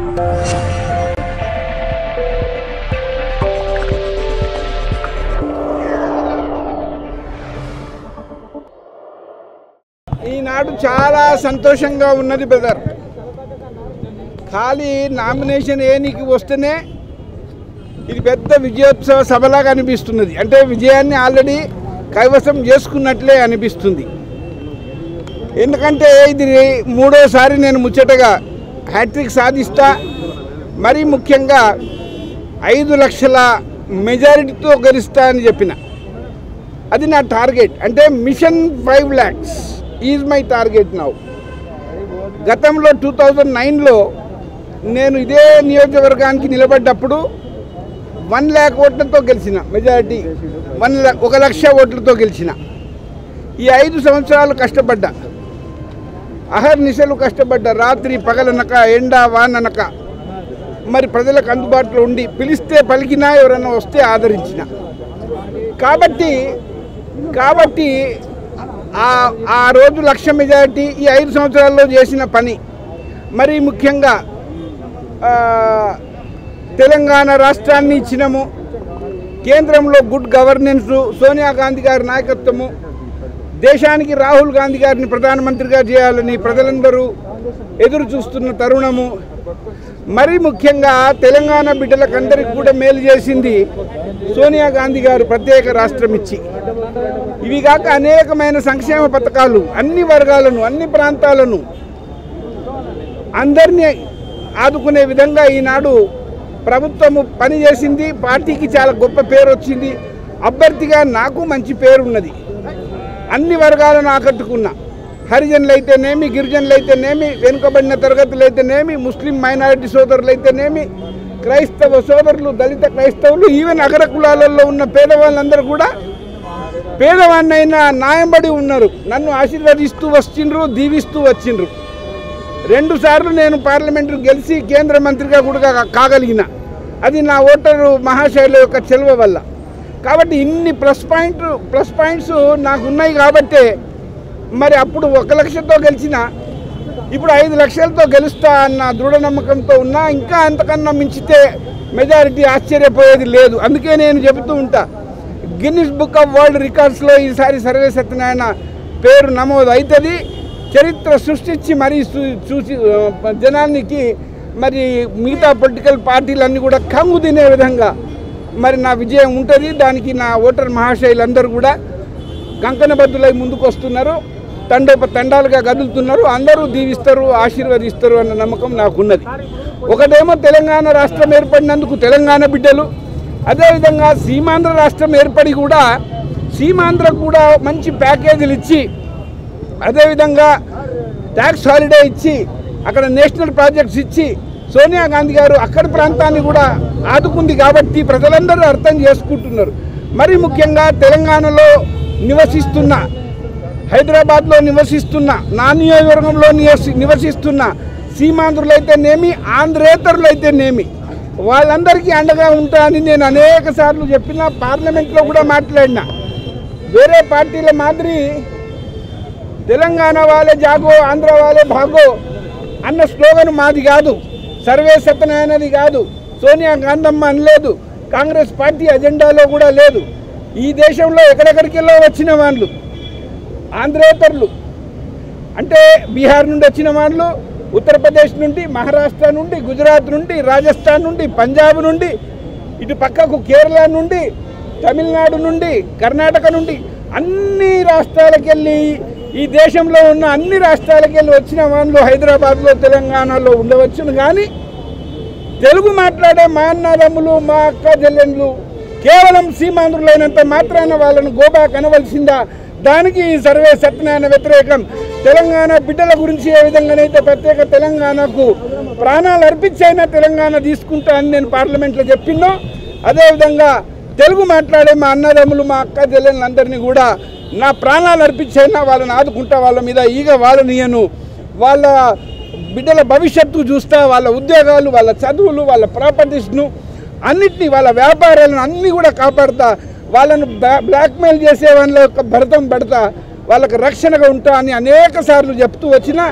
ఈనాడు చాలా సంతోషంగా ఉన్నది బ్రదర్ ఖాళీ నామినేషన్ ఏనికి వస్తేనే ఇది పెద్ద విజయోత్సవ సభలాగా అనిపిస్తున్నది అంటే విజయాన్ని ఆల్రెడీ కైవసం చేసుకున్నట్లే అనిపిస్తుంది ఎందుకంటే ఇది మూడోసారి నేను ముచ్చటగా హ్యాట్రిక్ సాధిస్తా మరీ ముఖ్యంగా ఐదు లక్షల మెజారిటీతో గెలుస్తా అని చెప్పిన అది నా టార్గెట్ అంటే mission five lakhs is my target now గతంలో టూ థౌజండ్ నైన్లో నేను ఇదే నియోజకవర్గానికి నిలబడ్డప్పుడు వన్ ల్యాక్ ఓట్లతో గెలిచిన మెజారిటీ వన్ ల్యాక్ ఒక లక్ష ఓట్లతో గెలిచిన ఈ ఐదు సంవత్సరాలు కష్టపడ్డా అహర్నిశలు కష్టపడ్డా రాత్రి పగలనక ఎండ వాననక మరి ప్రజలకు అందుబాటులో ఉండి పిలిస్తే పలికినా ఎవరైనా వస్తే ఆదరించిన కాబట్టి కాబట్టి ఆ ఆ రోజు లక్ష మెజారిటీ ఈ ఐదు సంవత్సరాల్లో చేసిన పని మరి ముఖ్యంగా ఆ, తెలంగాణ రాష్ట్రాన్ని ఇచ్చినము కేంద్రంలో గుడ్ గవర్నెన్స్ సోనియా గాంధీ గారి నాయకత్వము దేశానికి రాహుల్ గాంధీ గారిని ప్రధానమంత్రిగా చేయాలని ప్రజలందరూ ఎదురు చూస్తున్న తరుణము మరీ ముఖ్యంగా తెలంగాణ బిడ్డలకందరికి కూడా మేలు చేసింది సోనియా గాంధీ గారు ప్రత్యేక రాష్ట్రం ఇచ్చి ఇవి కాక అనేకమైన సంక్షేమ పథకాలు అన్ని వర్గాలను అన్ని ప్రాంతాలను అందరినీ ఆదుకునే విధంగా ఈనాడు ప్రభుత్వము పనిచేసింది పార్టీకి చాలా గొప్ప పేరు వచ్చింది అభ్యర్థిగా నాకు మంచి పేరు ఉన్నది అన్ని వర్గాలను ఆకట్టుకున్నా హరిజనులు అయితేనేమి గిరిజనులు అయితేనేమి వెనుకబడిన తరగతులు అయితేనేమి ముస్లిం మైనారిటీ సోదరులు అయితేనేమి క్రైస్తవ సోదరులు దళిత క్రైస్తవులు ఈవెన్ అగ్ర కులాలలో ఉన్న పేదవాళ్ళందరూ కూడా పేదవాడినైనా న్యాయంబడి ఉన్నారు నన్ను ఆశీర్వదిస్తూ వచ్చిండ్రు దీవిస్తూ వచ్చిండ్రు రెండు సార్లు నేను పార్లమెంటు గెలిచి కేంద్ర మంత్రిగా కూడా కా- కాగలిగిన అది నా ఓటరు మహాశైల యొక్క చెల్వ వల్ల కాబట్టి ఇన్ని ప్లస్ పాయింట్ ప్లస్ పాయింట్స్ నాకు ఉన్నాయి కాబట్టే మరి అప్పుడు ఒక లక్షతో గెలిచిన ఇప్పుడు ఐదు లక్షలతో గెలుస్తా అన్న దృఢ నమ్మకంతో ఉన్నా ఇంకా అంతకన్నా మించితే మెజారిటీ ఆశ్చర్యపోయేది లేదు అందుకే నేను చెబుతూ ఉంటా గిన్నిస్ బుక్ ఆఫ్ వరల్డ్ రికార్డ్స్లో ఈసారి సర్వే సత్యనారాయణ పేరు నమోదు అవుతుంది చరిత్ర సృష్టించి మరీ చూ- చూసి ఆ, జనానికి మరి మిగతా పొలిటికల్ పార్టీలన్నీ కూడా కంగు తినే విధంగా మరి నా విజయం ఉంటుంది దానికి నా ఓటర్ మహాశయులందరూ కూడా కంకణబద్దులై ముందుకు వస్తున్నారు తండోప తండాలుగా కదులుతున్నారు అందరూ దీవిస్తారు ఆశీర్వదిస్తారు అన్న నమ్మకం నాకున్నది ఒకటేమో తెలంగాణ రాష్ట్రం ఏర్పడినందుకు తెలంగాణ బిడ్డలు అదేవిధంగా సీమాంధ్ర రాష్ట్రం ఏర్పడి కూడా సీమాంధ్రకు కూడా మంచి ప్యాకేజీలు ఇచ్చి అదేవిధంగా ట్యాక్స్ హాలిడే ఇచ్చి అక్కడ నేషనల్ ప్రాజెక్ట్స్ ఇచ్చి సోనియా గాంధీ గారు అక్కడి ప్రాంతాన్ని కూడా ఆదుకుంది కాబట్టి ప్రజలందరూ అర్థం చేసుకుంటున్నారు మరి ముఖ్యంగా తెలంగాణలో నివసిస్తున్న హైదరాబాద్లో నివసిస్తున్న నా నియోజకవర్గంలో నివసి- నివసిస్తున్న సీమాంధ్రులైతేనేమి ఆంధ్రేతరులైతేనేమి వాళ్ళందరికీ అండగా ఉంటా అని నేను అనేక సార్లు చెప్పిన పార్లమెంట్లో కూడా మాట్లాడినా వేరే పార్టీల మాదిరి తెలంగాణ వాళ్ళే జాగో ఆంధ్ర వాళ్ళే భాగో అన్న స్లోగన్ మాది కాదు సర్వే సత్యనారాయణది కాదు సోనియా గాంధమ్మ అనలేదు కాంగ్రెస్ పార్టీ అజెండాలో కూడా లేదు ఈ దేశంలో ఎక్కడెక్కడికెళ్ళో వచ్చిన వాళ్ళు ఆంధ్రేతరులు అంటే బీహార్ నుండి వచ్చిన వాళ్ళు ఉత్తరప్రదేశ్ నుండి మహారాష్ట్ర నుండి గుజరాత్ నుండి రాజస్థాన్ నుండి పంజాబ్ నుండి ఇటు పక్కకు కేరళ నుండి తమిళనాడు నుండి కర్ణాటక నుండి అన్ని రాష్ట్రాలకు వెళ్ళి ఈ దేశంలో ఉన్న అన్ని రాష్ట్రాలకు వెళ్ళి వచ్చిన వాళ్ళు హైదరాబాద్లో తెలంగాణలో ఉండవచ్చును కానీ తెలుగు మాట్లాడే మా అన్నదమ్ములు మా అక్క చెల్లెళ్ళు కేవలం సీమాంధ్రులైనంత మాత్రాన వాళ్ళను గోబా కనవలసిందా దానికి ఈ సర్వే సత్యనారాయణ వ్యతిరేకం తెలంగాణ బిడ్డల గురించి ఏ విధంగానైతే ప్రత్యేక తెలంగాణకు ప్రాణాలు అర్పించైనా తెలంగాణ తీసుకుంటా అని నేను పార్లమెంట్లో చెప్పినో అదేవిధంగా తెలుగు మాట్లాడే మా అన్నదమ్ములు మా అక్క చెల్లెళ్ళందరినీ కూడా నా ప్రాణాలు అర్పించైనా వాళ్ళని ఆదుకుంటా వాళ్ళ మీద ఈగ వాళ్ళనియను వాళ్ళ బిడ్డల భవిష్యత్తు చూస్తా వాళ్ళ ఉద్యోగాలు వాళ్ళ చదువులు వాళ్ళ ప్రాపర్టీస్ను అన్నిటినీ వాళ్ళ వ్యాపారాలను అన్నీ కూడా కాపాడుతా వాళ్ళను బ్లా- బ్లాక్మెయిల్ చేసే వాళ్ళ యొక్క భరతం పడతా వాళ్ళకి రక్షణగా ఉంటా అని అనేక సార్లు చెప్తూ వచ్చిన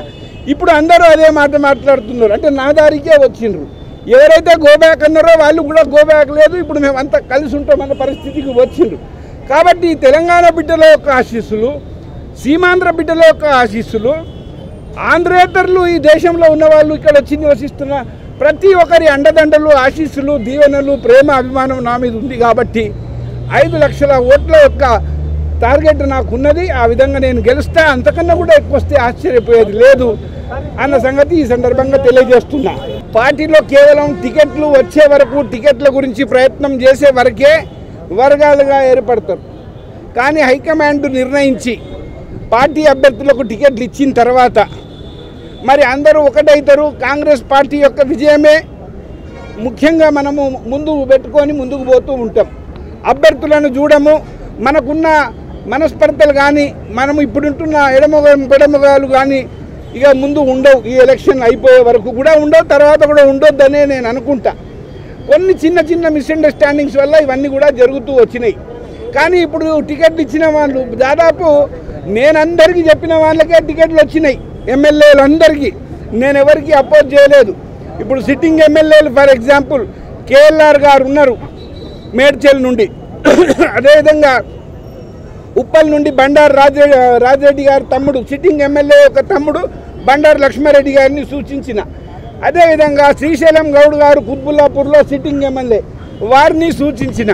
ఇప్పుడు అందరూ అదే మాట మాట్లాడుతున్నారు అంటే నా దారికే వచ్చిండ్రు ఎవరైతే గోబ్యాక్ అన్నారో వాళ్ళు కూడా గోబ్యాక్ లేదు ఇప్పుడు మేము అంతా కలిసి ఉంటామన్న పరిస్థితికి వచ్చిండ్రు కాబట్టి ఈ తెలంగాణ బిడ్డల యొక్క ఆశీస్సులు సీమాంధ్ర బిడ్డల యొక్క ఆశీస్సులు ఆంధ్రేతరులు ఈ దేశంలో ఉన్న వాళ్ళు ఇక్కడ వచ్చి నివసిస్తున్న ప్రతి ఒక్కరి అండదండలు ఆశీస్సులు దీవెనలు ప్రేమ అభిమానం నా మీద ఉంది కాబట్టి ఐదు లక్షల ఓట్ల యొక్క టార్గెట్ నాకు ఉన్నది ఆ విధంగా నేను గెలుస్తా అంతకన్నా కూడా ఎక్కువ వస్తే ఆశ్చర్యపోయేది లేదు అన్న సంగతి ఈ సందర్భంగా తెలియజేస్తున్నా పార్టీలో కేవలం టికెట్లు వచ్చే వరకు టికెట్ల గురించి ప్రయత్నం చేసే వరకే వర్గాలుగా ఏర్పడతారు కానీ హైకమాండ్ నిర్ణయించి పార్టీ అభ్యర్థులకు టికెట్లు ఇచ్చిన తర్వాత మరి అందరూ ఒకటవుతారు కాంగ్రెస్ పార్టీ యొక్క విజయమే ముఖ్యంగా మనము ముందు పెట్టుకొని ముందుకు పోతూ ఉంటాం అభ్యర్థులను చూడము మనకున్న మనస్పర్ధలు కానీ మనం ఇప్పుడుంటున్న ఎడమొగ పెడమొగాలు కానీ ఇక ముందు ఉండవు ఈ ఎలక్షన్ అయిపోయే వరకు కూడా ఉండవు తర్వాత కూడా ఉండొద్దనే నేను అనుకుంటా కొన్ని చిన్న చిన్న మిస్అండర్స్టాండింగ్స్ వల్ల ఇవన్నీ కూడా జరుగుతూ వచ్చినాయి కానీ ఇప్పుడు టికెట్లు ఇచ్చిన వాళ్ళు దాదాపు నేనందరికీ చెప్పిన వాళ్ళకే టికెట్లు వచ్చినాయి ఎమ్మెల్యేలు అందరికీ నేను ఎవరికి అపోజ్ చేయలేదు ఇప్పుడు సిట్టింగ్ ఎమ్మెల్యేలు ఫర్ ఎగ్జాంపుల్ కేఎల్ఆర్ గారు ఉన్నారు మేడ్చల్ నుండి అదేవిధంగా ఉప్పల్ నుండి బండారు రాజే రాజరెడ్డి గారి తమ్ముడు సిట్టింగ్ ఎమ్మెల్యే యొక్క తమ్ముడు బండారు లక్ష్మారెడ్డి గారిని సూచించిన అదేవిధంగా శ్రీశైలం గౌడ్ గారు కుత్బుల్లాపూర్లో సిట్టింగ్ ఎమ్మెల్యే వారిని సూచించిన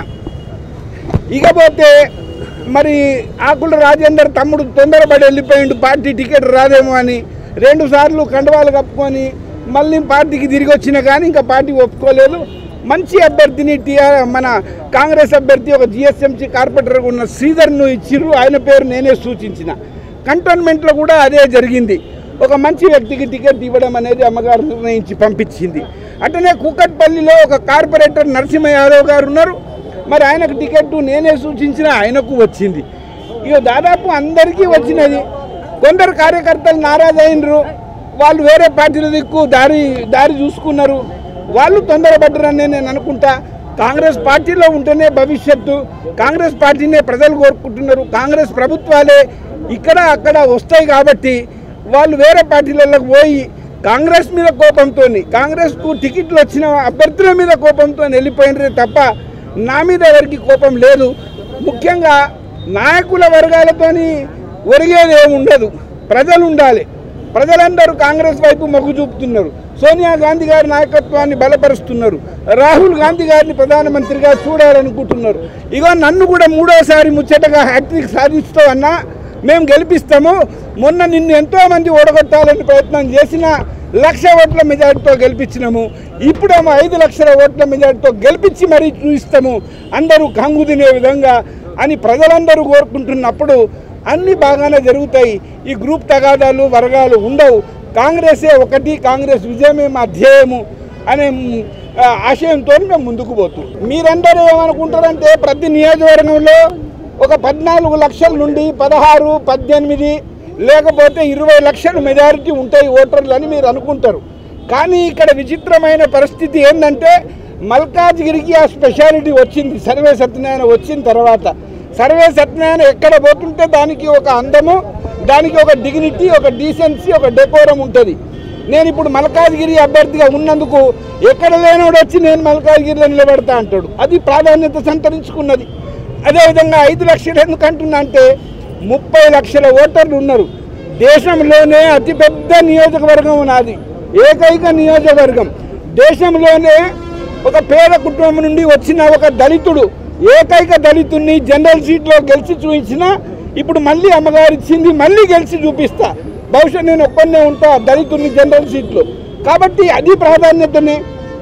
ఇకపోతే మరి ఆకుల రాజేందర్ తమ్ముడు తొందరపడి వెళ్ళిపోయిండు పార్టీ టికెట్ రాదేమో అని రెండు సార్లు కండవాలు కప్పుకొని మళ్ళీ పార్టీకి తిరిగి వచ్చిన కానీ ఇంకా పార్టీ ఒప్పుకోలేదు మంచి అభ్యర్థిని టీఆర్ మన కాంగ్రెస్ అభ్యర్థి ఒక జిఎస్ఎంసీ కార్పొరేటర్ ఉన్న శ్రీధర్ను ఇచ్చిర్రు ఆయన పేరు నేనే సూచించిన కంటోన్మెంట్లో కూడా అదే జరిగింది ఒక మంచి వ్యక్తికి టికెట్ ఇవ్వడం అనేది అమ్మగారు నిర్ణయించి పంపించింది అట్లనే కూకట్పల్లిలో ఒక కార్పొరేటర్ నరసింహ యాదవ్ గారు ఉన్నారు మరి ఆయనకు టికెట్ నేనే సూచించిన ఆయనకు వచ్చింది ఇక దాదాపు అందరికీ వచ్చినది కొందరు కార్యకర్తలు నారాజ్ అయినరు వాళ్ళు వేరే పార్టీల దిక్కు దారి దారి చూసుకున్నారు వాళ్ళు తొందరపడ్డరని నేను అనుకుంటా కాంగ్రెస్ పార్టీలో ఉంటేనే భవిష్యత్తు కాంగ్రెస్ పార్టీనే ప్రజలు కోరుకుంటున్నారు కాంగ్రెస్ ప్రభుత్వాలే ఇక్కడ అక్కడ వస్తాయి కాబట్టి వాళ్ళు వేరే పార్టీలకు పోయి కాంగ్రెస్ మీద కోపంతో కాంగ్రెస్కు టికెట్లు వచ్చిన అభ్యర్థుల మీద కోపంతో వెళ్ళిపోయినరే తప్ప నా మీద ఎవరికి కోపం లేదు ముఖ్యంగా నాయకుల వర్గాలతోని ఒరిగేది ఏమి ఉండదు ప్రజలు ఉండాలి ప్రజలందరూ కాంగ్రెస్ వైపు మొగ్గు చూపుతున్నారు సోనియా గాంధీ గారి నాయకత్వాన్ని బలపరుస్తున్నారు రాహుల్ గాంధీ గారిని ప్రధానమంత్రిగా చూడాలనుకుంటున్నారు ఇగో నన్ను కూడా మూడోసారి ముచ్చటగా హ్యాట్రిక్ సాధిస్తావు అన్నా మేము గెలిపిస్తాము మొన్న నిన్ను ఎంతో మంది ఓడగొట్టాలని ప్రయత్నం చేసినా లక్ష ఓట్ల మెజార్టీతో గెలిపించినాము ఇప్పుడేమో ఐదు లక్షల ఓట్ల మెజార్టీతో గెలిపించి మరీ చూపిస్తాము అందరూ కంగు తినే విధంగా అని ప్రజలందరూ కోరుకుంటున్నప్పుడు అన్ని బాగానే జరుగుతాయి ఈ గ్రూప్ తగాదాలు వర్గాలు ఉండవు కాంగ్రెసే ఒకటి కాంగ్రెస్ విజయమే మా ధ్యేయము అనే మ్, ఆ, ఆశయంతో మేము ముందుకు పోతాం మీరందరూ ఏమనుకుంటారంటే ప్రతి నియోజకవర్గంలో ఒక పద్నాలుగు లక్షల నుండి పదహారు పద్దెనిమిది లేకపోతే ఇరవై లక్షలు మెజారిటీ ఉంటాయి ఓటర్లు అని మీరు అనుకుంటారు కానీ ఇక్కడ విచిత్రమైన పరిస్థితి ఏంటంటే మల్కాజ్గిరికి ఆ స్పెషాలిటీ వచ్చింది సర్వే సత్యనారాయణ వచ్చిన తర్వాత సర్వే సత్యనారాయణ ఎక్కడ పోతుంటే దానికి ఒక అందము దానికి ఒక డిగ్నిటీ ఒక డీసెన్సీ ఒక డెకోరం ఉంటుంది నేను ఇప్పుడు మల్కాజ్గిరి అభ్యర్థిగా ఉన్నందుకు ఎక్కడ లేనోడు వచ్చి నేను మల్కాజ్గిరిలో నిలబెడతా అంటాడు అది ప్రాధాన్యత సంతరించుకున్నది అదేవిధంగా ఐదు లక్షలు ఎందుకు అంటున్నా అంటే ముప్పై లక్షల ఓటర్లు ఉన్నారు దేశంలోనే అతిపెద్ద నియోజకవర్గం నాది ఏకైక నియోజకవర్గం దేశంలోనే ఒక పేద కుటుంబం నుండి వచ్చిన ఒక దళితుడు ఏకైక దళితుడిని జనరల్ సీట్లో గెలిచి చూపించిన ఇప్పుడు మళ్ళీ అమ్మగారు ఇచ్చింది మళ్ళీ గెలిచి చూపిస్తా బహుశా నేను ఒక్కనే ఉంటా దళితుడిని జనరల్ సీట్లో కాబట్టి అది ప్రాధాన్యతనే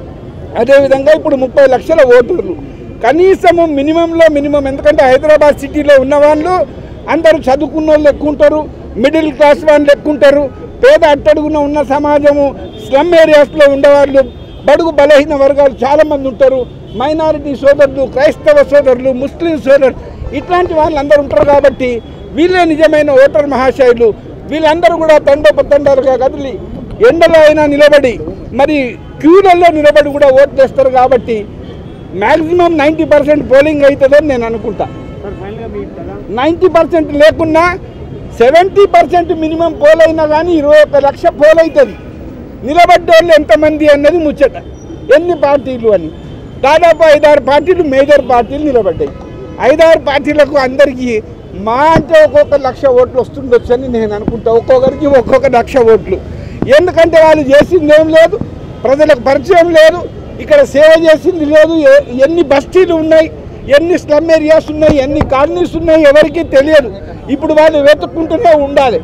అదేవిధంగా ఇప్పుడు ముప్పై లక్షల ఓటర్లు కనీసము మినిమంలో మినిమం ఎందుకంటే హైదరాబాద్ సిటీలో ఉన్న వాళ్ళు అందరూ చదువుకున్న వాళ్ళు ఎక్కువ ఉంటారు మిడిల్ క్లాస్ వాళ్ళు ఎక్కువ ఉంటారు పేద అట్టడుగున ఉన్న సమాజము స్లమ్ ఏరియాస్లో ఉండేవాళ్ళు బడుగు బలహీన వర్గాలు చాలామంది ఉంటారు మైనారిటీ సోదరులు క్రైస్తవ సోదరులు ముస్లిం సోదరులు ఇట్లాంటి వాళ్ళు అందరూ ఉంటారు కాబట్టి వీళ్ళే నిజమైన ఓటర్ మహాశయులు వీళ్ళందరూ కూడా తండోపతండాలుగా కదిలి ఎండలో అయినా నిలబడి మరి క్యూలలో నిలబడి కూడా ఓట్లు వేస్తారు కాబట్టి మ్యాక్సిమం నైంటీ పర్సెంట్ పోలింగ్ అవుతుందని నేను అనుకుంటా నైంటీ పర్సెంట్ లేకున్నా సెవెంటీ పర్సెంట్ మినిమం పోలైనా కానీ ఇరవై ఒక్క లక్ష పోలవుతుంది నిలబడ్డోళ్ళు ఎంతమంది అన్నది ముచ్చట ఎన్ని పార్టీలు అని దాదాపు ఐదారు పార్టీలు మేజర్ పార్టీలు నిలబడ్డాయి ఐదారు పార్టీలకు అందరికీ మా అంటే ఒక్కొక్క లక్ష ఓట్లు వస్తుండొచ్చు అని నేను అనుకుంటా ఒక్కొక్కరికి ఒక్కొక్క లక్ష ఓట్లు ఎందుకంటే వాళ్ళు చేసింది ఏం లేదు ప్రజలకు పరిచయం లేదు ఇక్కడ సేవ చేసింది లేదు ఎ- ఎన్ని బస్తీలు ఉన్నాయి ఎన్ని స్లమ్ ఏరియాస్ ఉన్నాయి ఎన్ని కాలనీస్ ఉన్నాయి ఎవరికీ తెలియదు ఇప్పుడు వాళ్ళు వెతుక్కుంటూనే ఉండాలి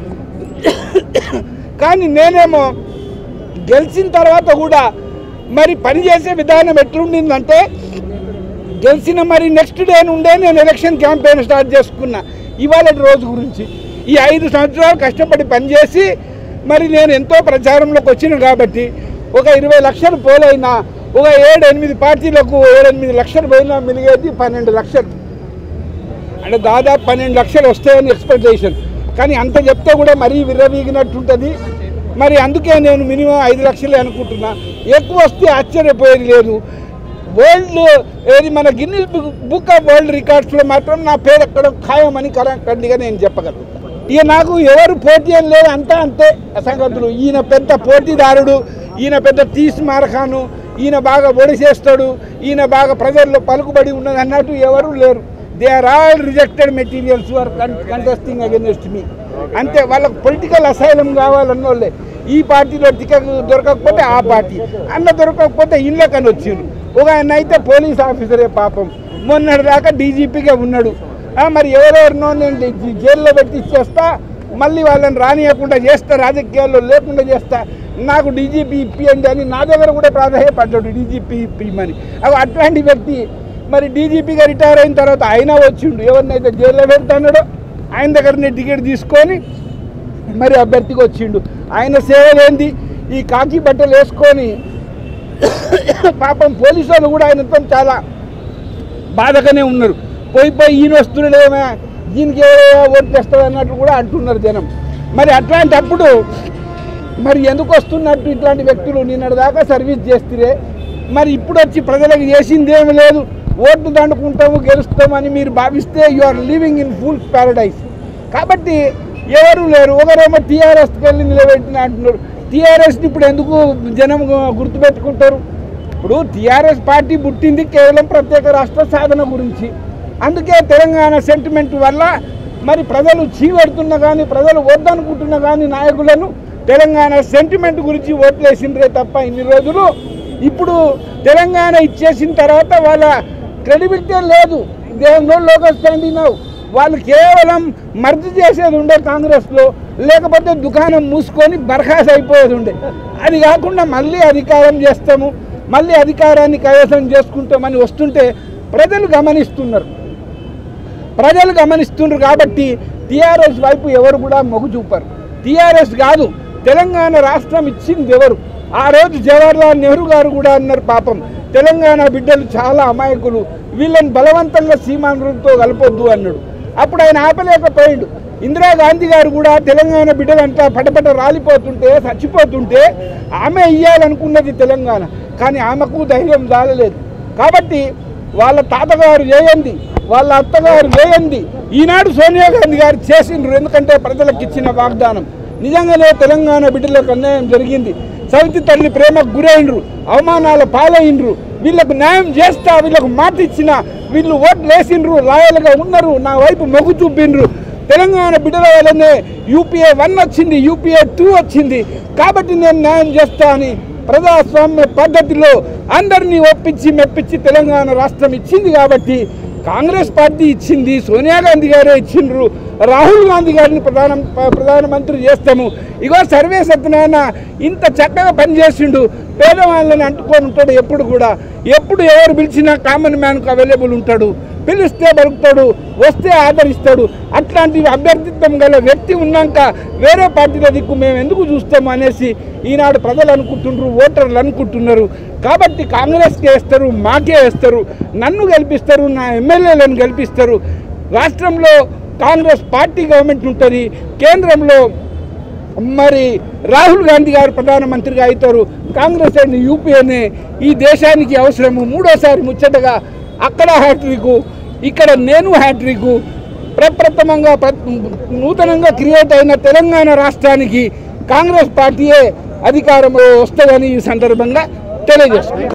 కానీ నేనేమో గెలిచిన తర్వాత కూడా మరి పనిచేసే విధానం ఎట్లుండిందంటే గెలిచిన మరి నెక్స్ట్ డే నుండే నేను ఎలక్షన్ క్యాంపెయిన్ స్టార్ట్ చేసుకున్నా ఇవాళ రోజు గురించి ఈ ఐదు సంవత్సరాలు కష్టపడి పనిచేసి మరి నేను ఎంతో ప్రచారంలోకి వచ్చిన కాబట్టి ఒక ఇరవై లక్షలు పోలైనా ఒక ఏడు ఎనిమిది పార్టీలకు ఏడు ఎనిమిది లక్షలు పోయినా మిలిగేది పన్నెండు లక్షలు అంటే దాదాపు పన్నెండు లక్షలు వస్తాయని ఎక్స్పెక్టేషన్ కానీ అంత చెప్తే కూడా మరీ విర్రవీగినట్టుంటుంది మరి అందుకే నేను మినిమం ఐదు లక్షలే అనుకుంటున్నా ఎక్కువ వస్తే ఆశ్చర్యపోయేది లేదు వరల్డ్ ఏది మన గిన్నెస్ బుక్ ఆఫ్ వరల్డ్ రికార్డ్స్లో మాత్రం నా పేరు ఎక్కడ ఖాయమని కరెక్ట్గా నేను చెప్పగలను ఇక నాకు ఎవరు పోటీ అని లేదు అంతా అంతే సంగతులు ఈయన పెద్ద పోటీదారుడు ఈయన పెద్ద తీసి మారఖాను ఈయన బాగా ఒడిసేస్తాడు ఈయన బాగా ప్రజల్లో పలుకుబడి ఉన్నది అన్నట్టు ఎవరు లేరు they are all rejected materials are contesting against me అంతే వాళ్ళకి పొలిటికల్ అసైలం కావాలన్న వాళ్ళే ఈ పార్టీలో టికెట్ దొరకకపోతే ఆ పార్టీ అన్న దొరకకపోతే ఇళ్ళకని వచ్చిండు ఒక ఆయన అయితే పోలీస్ ఆఫీసరే పాపం మొన్నటి దాకా డీజీపీగా ఉన్నాడు ఆ, మరి ఎవరెవరినో నేను జై- జైల్లో పెట్టి ఇచ్చేస్తా మళ్ళీ వాళ్ళని రానియకుండా చేస్తా రాజకీయాల్లో లేకుండా చేస్తా నాకు డీజీపీ ఇప్పియండి అని నా దగ్గర కూడా ప్రాధాన్యపడ్డాడు డీజీపీ ఇప్పిమని అవి అట్లాంటి వ్యక్తి మరి డీజీపీగా రిటైర్ అయిన తర్వాత ఆయన వచ్చిండు ఎవరినైతే జైల్లో పెడతాడో ఆయన దగ్గరనే టికెట్ తీసుకొని మరి అభ్యర్థికి వచ్చిండు ఆయన సేవలేంది ఈ కాకి బట్టలు వేసుకొని పాపం పోలీసు వాళ్ళు కూడా ఆయనతో చాలా బాధగానే ఉన్నారు పోయి పోయి ఈయన వస్తున్నాడేమే దీనికి ఎవరో ఓట్లు వేస్తాడు అన్నట్టు కూడా అంటున్నారు జనం మరి అట్లాంటప్పుడు మరి ఎందుకు వస్తున్నట్టు ఇట్లాంటి వ్యక్తులు నిన్నటి దాకా సర్వీస్ చేస్తే మరి ఇప్పుడు వచ్చి ప్రజలకు చేసింది ఏమి లేదు ఓట్లు దండుకుంటాము గెలుస్తామని మీరు భావిస్తే you are living in fool's paradise కాబట్టి ఎవరు లేరు ఒకరేమో టీఆర్ఎస్కి వెళ్ళి నిలబెట్టిన అంటున్నారు టీఆర్ఎస్ని ఇప్పుడు ఎందుకు జనం గుర్తుపెట్టుకుంటారు ఇప్పుడు టీఆర్ఎస్ పార్టీ పుట్టింది కేవలం ప్రత్యేక రాష్ట్ర సాధన గురించి అందుకే తెలంగాణ సెంటిమెంట్ వల్ల మరి ప్రజలు చీవడుతున్నా కానీ ప్రజలు వద్దనుకుంటున్నా కానీ నాయకులను తెలంగాణ సెంటిమెంట్ గురించి ఓట్లేసిండ్రే తప్ప ఇన్ని రోజులు ఇప్పుడు తెలంగాణ ఇచ్చేసిన తర్వాత వాళ్ళ క్రెడిబిలిటీ లేదు they've no local standing now వాళ్ళు కేవలం మర్జీ చేసేది ఉండే కాంగ్రెస్లో లేకపోతే దుకాణం మూసుకొని బర్ఖాస్ అయిపోయేది ఉండే అది కాకుండా మళ్ళీ అధికారం చేస్తాము మళ్ళీ అధికారాన్ని కైవసం చేసుకుంటామని వస్తుంటే ప్రజలు గమనిస్తున్నారు ప్రజలు గమనిస్తున్నారు కాబట్టి టీఆర్ఎస్ వైపు ఎవరు కూడా మొగ్గు చూపరు టీఆర్ఎస్ కాదు తెలంగాణ రాష్ట్రం ఇచ్చింది ఎవరు ఆ రోజు జవహర్లాల్ నెహ్రూ గారు కూడా అన్నారు పాపం తెలంగాణ బిడ్డలు చాలా అమాయకులు వీళ్ళని బలవంతంగా సీమాంధ్రంతో కలపొద్దు అన్నాడు అప్పుడు ఆయన ఆపలేకపోయాడు ఇందిరాగాంధీ గారు కూడా తెలంగాణ బిడ్డలంతా పటపట రాలిపోతుంటే చచ్చిపోతుంటే ఆమె ఇయ్యాలనుకున్నది తెలంగాణ కానీ ఆమెకు ధైర్యం దాలలేదు కాబట్టి వాళ్ళ తాతగారు చేయండి వాళ్ళ అత్తగారు చేయండి ఈనాడు సోనియా గాంధీ గారు చేసిండ్రు ఎందుకంటే ప్రజలకు ఇచ్చిన వాగ్దానం నిజంగానే తెలంగాణ బిడ్డలకు అన్యాయం జరిగింది సవితి తల్లి ప్రేమకు గురైండ్రు అవమానాల పాలైండ్రు వీళ్ళకు న్యాయం చేస్తా వీళ్ళకు మాట ఇచ్చిన వీళ్ళు ఓట్లు వేసిండ్రు లాయల్గా ఉన్నారు నా వైపు మొగ్గు చూపిండ్రు తెలంగాణ బిడ్డల వల్లనే యూపీఏ వన్ వచ్చింది యూపీఏ టూ వచ్చింది కాబట్టి నేను న్యాయం చేస్తా అని ప్రజాస్వామ్య పద్ధతిలో అందరినీ ఒప్పించి మెప్పించి తెలంగాణ రాష్ట్రం ఇచ్చింది కాబట్టి కాంగ్రెస్ పార్టీ ఇచ్చింది సోనియా గాంధీ గారే ఇచ్చిండ్రు రాహుల్ గాంధీ గారిని ప్రధాన ప- ప్రధానమంత్రి చేస్తాము ఇగో సర్వే సత్యనారాయణ ఇంత చక్కగా పనిచేసిండు పేదవాళ్ళని అంటుకొని ఉంటాడు ఎప్పుడు కూడా ఎప్పుడు ఎవరు పిలిచినా కామన్ మ్యాన్కు అవైలబుల్ ఉంటాడు పిలిస్తే బలుకుతాడు వస్తే ఆదరిస్తాడు అట్లాంటి అభ్యర్థిత్వం గల వ్యక్తి ఉన్నాక వేరే పార్టీల దిక్కు మేము ఎందుకు చూస్తాము అనేసి ఈనాడు ప్రజలు అనుకుంటున్నారు ఓటర్లు అనుకుంటున్నారు కాబట్టి కాంగ్రెస్కి వేస్తారు మాకే వేస్తారు నన్ను గెలిపిస్తారు నా ఎమ్మెల్యేలను గెలిపిస్తారు రాష్ట్రంలో కాంగ్రెస్ పార్టీ గవర్నమెంట్ ఉంటుంది కేంద్రంలో మరి రాహుల్ గాంధీ గారు ప్రధానమంత్రిగా అవుతారు కాంగ్రెస్ అండ్ యూపీఏనే ఈ దేశానికి అవసరము మూడోసారి ముచ్చటగా అక్కడ హ్యాట్రిక్ ఇక్కడ నేను హ్యాట్రిక్ ప్రప్రథమంగా ప్ర- నూతనంగా క్రియేట్ అయిన తెలంగాణ రాష్ట్రానికి కాంగ్రెస్ పార్టీయే అధికారంలో వస్తుందని ఈ సందర్భంగా తెలియజేస్తుంది